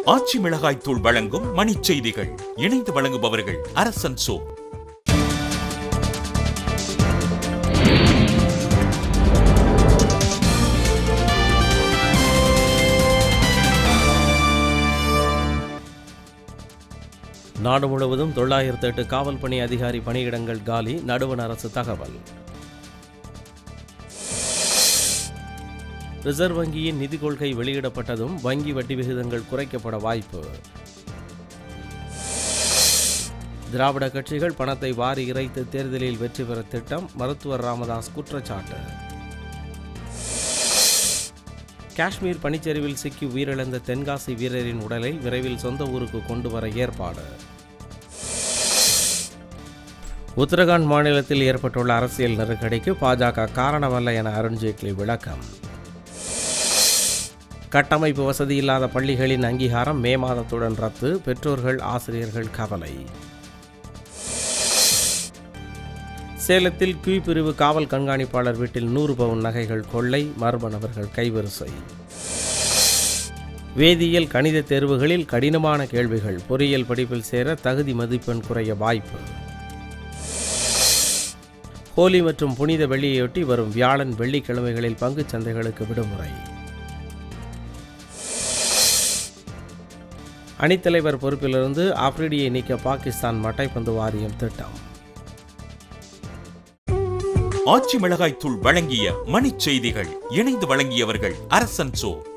ஆச்சி மிளகாய் தூள் வழங்கும் மணிச் செய்திகள் இணைந்து வழங்குபவர்கள் அரசன் சோ நாடு முழுவதும் தொள்ளாயிரத்து எட்டு காவல் பணி அதிகாரி பணியிடங்கள் காலி நடுவண் அரசு தகவல் ரிசர்வ் வங்கியின் நிதி கொள்கை வெளியிடப்பட்டதும் வங்கி வட்டி விகிதங்கள் குறைக்கப்பட வாய்ப்பு திராவிட கட்சிகள் பணத்தை வாரி இறைத்து தேர்தலில் வெற்றி பெற திட்டம் மருத்துவர் ராமதாஸ் குற்றச்சாட்டு காஷ்மீர் பனிச்சரிவில் சிக்கி உயிரிழந்த தென்காசி வீரரின் உடலை விரைவில் சொந்த ஊருக்கு கொண்டு வர ஏற்பாடு உத்தரகாண்ட் மாநிலத்தில் ஏற்பட்டுள்ள அரசியல் நெருக்கடிக்கு பாஜக காரணமல்ல என அருண்ஜேட்லி விளக்கம் கட்டமைப்பு வசதி இல்லாத பள்ளிகளின் அங்கீகாரம் மே மாதத்துடன் ரத்து பெற்றோர்கள் ஆசிரியர்கள் கவலை சேலத்தில் கியூ பிரிவு காவல் கண்காணிப்பாளர் வீட்டில் நூறு பவுன் நகைகள் கொள்ளை மர்ம நபர்கள் கைவரிசை வேதியியல் கணித தேர்வுகளில் கடினமான கேள்விகள் பொறியியல் படிப்பில் சேர தகுதி மதிப்பெண் குறைய வாய்ப்பு ஹோலி மற்றும் புனித வெள்ளியையொட்டி வரும் வியாழன் வெள்ளிக்கிழமைகளில் பங்குச் சந்தைகளுக்கு விடுமுறை அணித்தலைவர் பொறுப்பிலிருந்து ஆப்ரிடியை நீக்க பாகிஸ்தான் மட்டைப்பந்து வாரியம் திட்டம் ஆச்சி மிளகாய் தூள் வழங்கிய மணிச் செய்திகள் இணைந்து வழங்கியவர்கள் அரசன் சோ